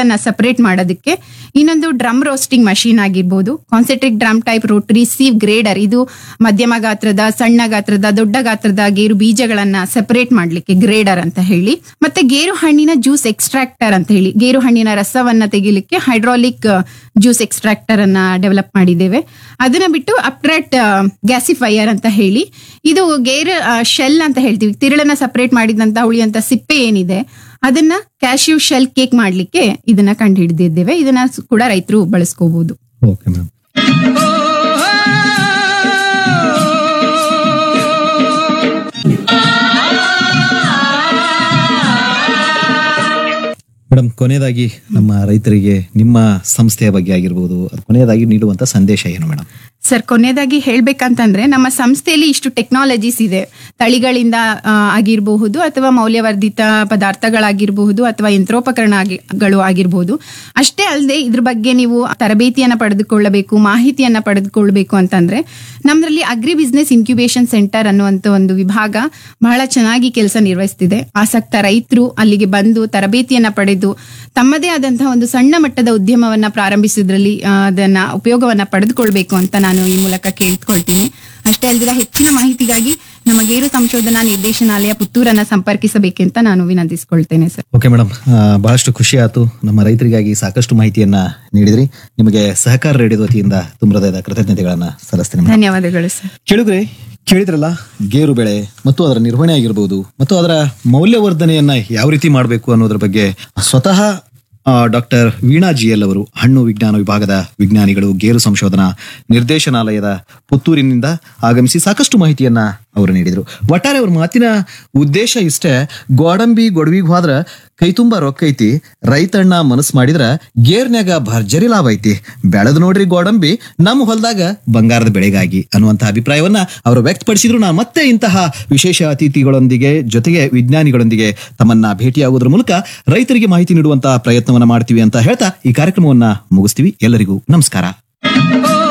ಬೀಜಗಳನ್ನ ಸಪರೇಟ್ ಮಾಡೋದಕ್ಕೆ ಇನ್ನೊಂದು ಡ್ರಮ್ ರೋಸ್ಟಿಂಗ್ ಮಷೀನ್ ಆಗಿರ್ಬೋದು concentric drum type rotary sieve grader ಇದು ಮಧ್ಯಮ ಗಾತ್ರದ ಸಣ್ಣ ಗಾತ್ರದ ದೊಡ್ಡ ಗಾತ್ರದ ಗೇರು ಬೀಜಗಳನ್ನ ಸಪರೇಟ್ ಮಾಡ್ಲಿಕ್ಕೆ ಗ್ರೇಡರ್ ಅಂತ ಹೇಳಿ ಮತ್ತೆ ಗೇರು ಹಣ್ಣಿನ ಜ್ಯೂಸ್ ಎಕ್ಸ್ಟ್ರಾಕ್ಟರ್ ಅಂತ ಹೇಳಿ ಗೇರು ಹಣ್ಣಿನ ರಸವನ್ನ ತೆಗಿಲಿಕ್ಕೆ ಹೈಡ್ರಾಲಿಕ್ ಜ್ಯೂಸ್ ಎಕ್ಸ್ಟ್ರಾಕ್ಟರ್ ಅನ್ನ ಡೆವಲಪ್ ಮಾಡಿದ್ದೇವೆ ಅದನ್ನ ಬಿಟ್ಟು ಅಪ್ಟ್ರಾಕ್ಟ್ ಗ್ಯಾಸಿಫೈಯರ್ ಅಂತ ಹೇಳಿ ಇದು ಗೇರು ಶೆಲ್ ಅಂತ ಹೇಳ್ತೀವಿ ತಿರುಳನ್ನ ಸಪರೇಟ್ ಮಾಡಿದಂತ ಉಳಿಯಂತ ಸಿಪ್ಪೆ ಏನಿದೆ ಅದನ್ನ ಕ್ಯಾಶ್ಯೂ ಶೆಲ್ ಕೇಕ್ ಮಾಡ್ಲಿಕ್ಕೆ ಇದನ್ನ ಕಂಡು ಹಿಡಿದಿದ್ದೇವೆ ಇದನ್ನ ಸ್- ಕೂಡ ರೈತರು ಬಳಸ್ಕೋಬಹುದು ಓಕೆ ಮ್ಯಾಮ್ ಮೇಡಮ್ ಕೊನೆಯದಾಗಿ ನಮ್ಮ ರೈತರಿಗೆ ನಿಮ್ಮ ಸಂಸ್ಥೆಯ ಬಗ್ಗೆ ಆಗಿರ್ಬೋದು ಕೊನೆಯದಾಗಿ ನೀಡುವಂತ ಸಂದೇಶ ಏನು ಮೇಡಮ್ ಸರ್ ಕೊನೆಯದಾಗಿ ಹೇಳ್ಬೇಕಂತಂದ್ರೆ ನಮ್ಮ ಸಂಸ್ಥೆಯಲ್ಲಿ ಇಷ್ಟು ಟೆಕ್ನಾಲಜೀಸ್ ಇದೆ ತಳಿಗಳಿಂದ ಆ, ಆಗಿರಬಹುದು ಅಥವಾ ಮೌಲ್ಯವರ್ಧಿತ ಪದಾರ್ಥಗಳಾಗಿರಬಹುದು ಅಥವಾ ಯಂತ್ರೋಪಕರಣ ಆಗಿ- ಗಳು ಆಗಿರಬಹುದು ಅಷ್ಟೇ ಅಲ್ಲದೆ ಇದ್ರ ಬಗ್ಗೆ ನೀವು ತರಬೇತಿಯನ್ನ ಪಡೆದುಕೊಳ್ಳಬೇಕು ಮಾಹಿತಿಯನ್ನ ಪಡೆದುಕೊಳ್ಬೇಕು ಅಂತಂದ್ರೆ ನಮ್ಮದ್ರಲ್ಲಿ ಅಗ್ರಿ ಬಿಸ್ನೆಸ್ ಇನ್ಕ್ಯುಬೇಷನ್ ಸೆಂಟರ್ ಅನ್ನುವಂಥ ಒಂದು ವಿಭಾಗ ಬಹಳ ಚೆನ್ನಾಗಿ ಕೆಲಸ ನಿರ್ವಹಿಸ್ತಿದೆ ಆಸಕ್ತ ರೈತರು ಅಲ್ಲಿಗೆ ಬಂದು ತರಬೇತಿಯನ್ನ ಪಡೆದು ತಮ್ಮದೇ ಆದಂತಹ ಒಂದು ಸಣ್ಣ ಮಟ್ಟದ ಉದ್ಯಮವನ್ನ ಪ್ರಾರಂಭಿಸಿದ್ರಲ್ಲಿ ಆ, ಅದನ್ನ ಉಪಯೋಗವನ್ನ ಪಡೆದುಕೊಳ್ಬೇಕು ಅಂತ ನಾನು ಈ ಮೂಲಕ ಕೇಳ್ಕೊಳ್ತೀನಿ ಅಷ್ಟೇ ಅಲ್ದಿರ ಹೆಚ್ಚಿನ ಮಾಹಿತಿಗಾಗಿ ನಮ್ಮ ಗೇರು ಸಂಶೋಧನಾ ನಿರ್ದೇಶನಾಲಯ ಪುತ್ತೂರನ್ನ ಸಂಪರ್ಕಿಸಬೇಕೆಂತ ನಾನು ವಿನಂತಿಸಿಕೊಳ್ತೇನೆ ಸರ್ ಓಕೆ ಮೇಡಮ್ ಬಹಳಷ್ಟು ಖುಷಿ ಆಯ್ತು ನಮ್ಮ ರೈತರಿಗಾಗಿ ಸಾಕಷ್ಟು ಮಾಹಿತಿಯನ್ನ ನೀಡಿದ್ರಿ ನಿಮಗೆ ಸಹಕಾರ ರೇಡಿಯೋದ ವತಿಯಿಂದ ತುಂಬ ಹೃದಯದ ಕೃತಜ್ಞತೆಗಳನ್ನ ಸಲ್ಲಿಸ್ತೀನಿ madam. ಧನ್ಯವಾದಗಳು ಸರ್ ಕೇಳಿದ್ರೆ ಕೇಳಿದ್ರಲ್ಲ ಗೇರು ಬೆಳೆ ಮತ್ತು ಅದರ ನಿರ್ವಹಣೆ ಆಗಿರ್ಬೋದು ಮತ್ತು ಅದರ ಮೌಲ್ಯವರ್ಧನೆಯನ್ನ ಯಾವ ರೀತಿ ಮಾಡಬೇಕು ಅನ್ನೋದ್ರ ಬಗ್ಗೆ ಸ್ವತಃ ಡಾಕ್ಟರ್ ವೀಣಾ ಜಿ ಎಲ್ ಅವರು ಹಣ್ಣು ವಿಜ್ಞಾನ ವಿಭಾಗದ ವಿಜ್ಞಾನಿಗಳು ಗೇರು ಸಂಶೋಧನಾ ನಿರ್ದೇಶನಾಲಯದ ಪುತ್ತೂರಿನಿಂದ ಆಗಮಿಸಿ ಸಾಕಷ್ಟು ಮಾಹಿತಿಯನ್ನ ಅವರು ನೀಡಿದರು ಒಟ್ಟಾರೆ ಅವ್ರ ಮಾತಿನ ಉದ್ದೇಶ ಇಷ್ಟೇ ಗೋಡಂಬಿ ಗೊಡವಿಗೆ ಹೋದ್ರ ಕೈ ತುಂಬಾ ರೊಕ್ಕ ಐತಿ ರೈತಣ್ಣ ಮನಸ್ಸು ಮಾಡಿದ್ರ ಗೇರ್ನ್ಯಾಗ ಭರ್ಜರಿ ಲಾಭ ಐತಿ ಬೆಳೆದು ನೋಡ್ರಿ ಗೋಡಂಬಿ ನಮ್ಮ ಹೊಲದಾಗ ಬಂಗಾರದ ಬೆಳೆಗಾಗಿ ಅನ್ನುವಂತಹ ಅಭಿಪ್ರಾಯವನ್ನ ಅವರು ವ್ಯಕ್ತಪಡಿಸಿದ್ರು ನಾ ಮತ್ತೆ ಇಂತಹ ವಿಶೇಷ ಅತಿಥಿಗಳೊಂದಿಗೆ ಜೊತೆಗೆ ವಿಜ್ಞಾನಿಗಳೊಂದಿಗೆ ತಮ್ಮನ್ನ ಭೇಟಿಯಾಗುವುದರ ಮೂಲಕ ರೈತರಿಗೆ ಮಾಹಿತಿ ನೀಡುವಂತಹ ಪ್ರಯತ್ನವನ್ನ ಮಾಡ್ತೀವಿ ಅಂತ ಹೇಳ್ತಾ ಈ ಕಾರ್ಯಕ್ರಮವನ್ನ ಮುಗಿಸ್ತೀವಿ ಎಲ್ಲರಿಗೂ ನಮಸ್ಕಾರ